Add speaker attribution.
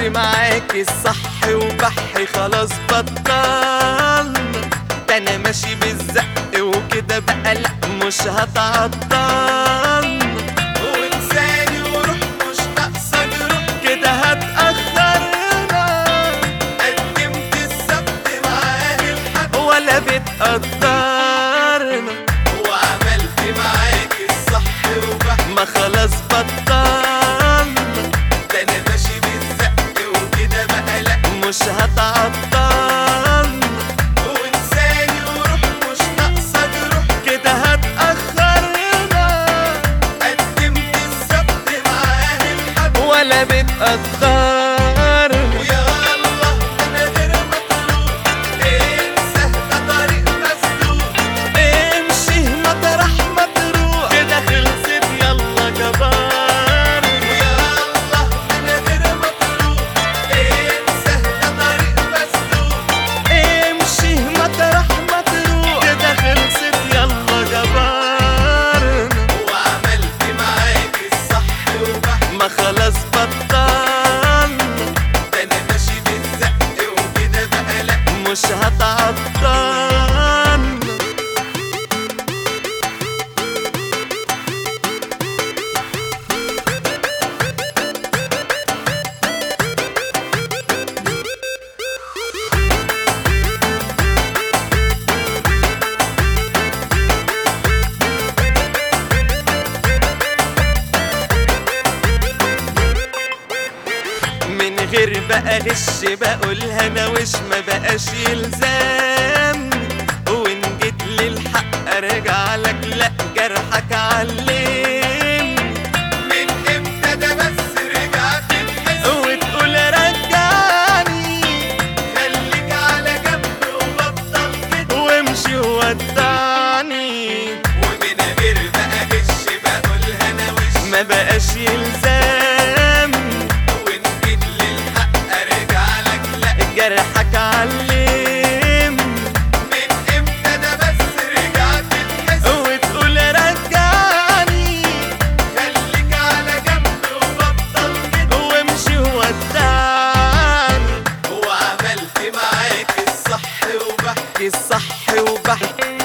Speaker 1: معاك الصح وبحي خلاص بطلنا ده انا ماشي بالزق وكده بقى لا مش هتعطلنا وانساني وروح مش ناقصه جروح كده هتأخرنا قدمت السبت معاه الحد ولا بتقدرنا وعملت معاك الصح وبحي ما خلاص بطلنا ده انا ماشي بالزق وكده بقى لا مش هتعطلنا وانساني وروح مش ناقصه جروح كده هتأخرنا قدمت السبت معاه الحد ولا بتقدرنا ويا الله انا غير مطلوب انسى ده طريق مسدود امشي مطرح ما تروح كده خلصت يلا جبار ويا الله انا غير مطلوب انسى ده طريق مسدود امشي مطرح ما تروح كده خلصت يلا جبار وعملت معاك الصح وبحكي ما خلاص بطلنا ده انا ماشي بالزق وكده بقى لا مش هتعطلنا من غير بقى غش بقولها انا وش ما بقاش يلزام وان جيت للحق ارجع لك لا جرحك علمني من امتى ده بس رجعت تحس وتقول رجعني خليك على جنب وبطل كده وامشي ودعني ومن غير بقى غش بقولها انا وش ما بقاش يلزام وان جيت للحق ارجع لك لا جرحك علم من امتى ده بس رجعت تحس وتقول رجعني خليك على جنب وبطل كده وامشي ودعني وعملت معاك الصح وبحكي الصح وبحكي